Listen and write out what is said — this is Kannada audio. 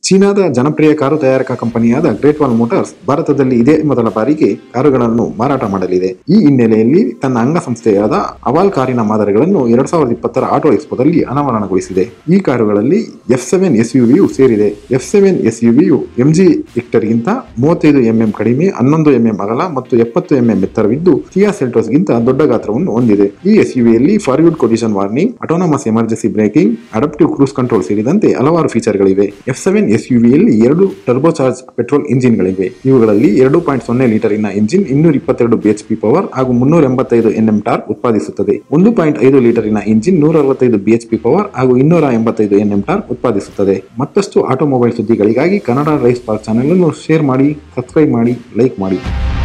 ಚೀನಾದ ಜನಪ್ರಿಯ ಕಾರು ತಯಾರಕ ಕಂಪನಿಯಾದ ಗ್ರೇಟ್ ವಾಲ್ ಮೋಟಾರ್ಸ್ ಭಾರತದಲ್ಲಿ ಇದೇ ಮೊದಲ ಬಾರಿಗೆ ಕಾರುಗಳನ್ನು ಮಾರಾಟ ಮಾಡಲಿದೆ ಈ ಹಿನ್ನೆಲೆಯಲ್ಲಿ ತನ್ನ ಅಂಗಸಂಸ್ಥೆಯಾದ ಅವಾಲ್ ಕಾರಿನ ಮಾದರಿಗಳನ್ನು ಎರಡ್ ಸಾವಿರದ ಇಪ್ಪತ್ತರ ಆಟೋ ಎಕ್ಸ್ಪೋದಲ್ಲಿ ಅನಾವರಣಗೊಳಿಸಿದೆ ಈ ಕಾರುಗಳಲ್ಲಿ ಎಫ್ ಸೆವೆನ್ ಎಸ್ ಯುವಿಯು ಸೇರಿದೆ ಎಫ್ ಸೆವೆನ್ ಎಸ್ ಯುವಿಯು ಎಂಜಿ ಗಿಂತ ಮೂವತ್ತೈದು ಎಂಎಂ ಕಡಿಮೆ ಹನ್ನೊಂದು ಎಂಎಂ ಅಗಲ ಮತ್ತು ಎಪ್ಪತ್ತು ಎಂಎಂ ಎತ್ತರವಿದ್ದು ಕಿಯಾ ಸೆಲ್ಟೋಸ್ಗಿಂತ ದೊಡ್ಡ ಗಾತ್ರವನ್ನು ಹೊಂದಿದೆ ಈ ಎಸ್ಯುವಿಯಲ್ಲಿ forward collision warning autonomous emergency braking adaptive cruise control ಸೇರಿದಂತೆ ಹಲವಾರು ಫೀಚರ್ಗಳಿವೆ ಎಫ್ ಸೆವೆನ್ ಎಸ್ಯುವಿಯಲ್ಲಿ ಎರಡು ಟರ್ಬೋಚಾರ್ಜ್ ಪೆಟ್ರೋಲ್ ಇಂಜಿನ್ಗಳಿವೆ ಇವುಗಳಲ್ಲಿ ಎರಡು ಪಾಯಿಂಟ್ ಸೊನ್ನೆ ಲೀಟರಿನ ಇಂಜಿನ್ ಇನ್ನೂರ ಇಪ್ಪತ್ತೆರಡು ಬಿಎಚ್ಪಿ ಪವರ್ ಹಾಗೂ ಮುನ್ನೂರ ಎಂಬತ್ತೈದು ಎನ್ಎಂ ಟಾರ್ಕ್ ಉತ್ಪಾದಿಸುತ್ತದೆ ಒಂದು ಪಾಯಿಂಟ್ ಐದು ಲೀಟರಿನ ಇಂಜಿನ್ ನೂರ ಅರವತ್ತೈದು ಬಿಎಚ್ಪಿ ಪವರ್ ಹಾಗೂ ಇನ್ನೂರ ಎಂಬತ್ತೈದು ಎನ್ಎಂ ಟಾರ್ಕ್ ಉತ್ಪಾದಿಸುತ್ತದೆ ಮತ್ತಷ್ಟು ಆಟೋಮೊಬೈಲ್ ಸುದ್ದಿಗಳಿಗಾಗಿ ಕನ್ನಡ ರೈಸ್ ಪಾರ್ಕ್ ಚಾನೆಲ್ ಅನ್ನು ಶೇರ್ ಮಾಡಿ ಸಬ್ಸ್ಕ್ರೈಬ್ ಮಾಡಿ ಲೈಕ್ ಮಾಡಿ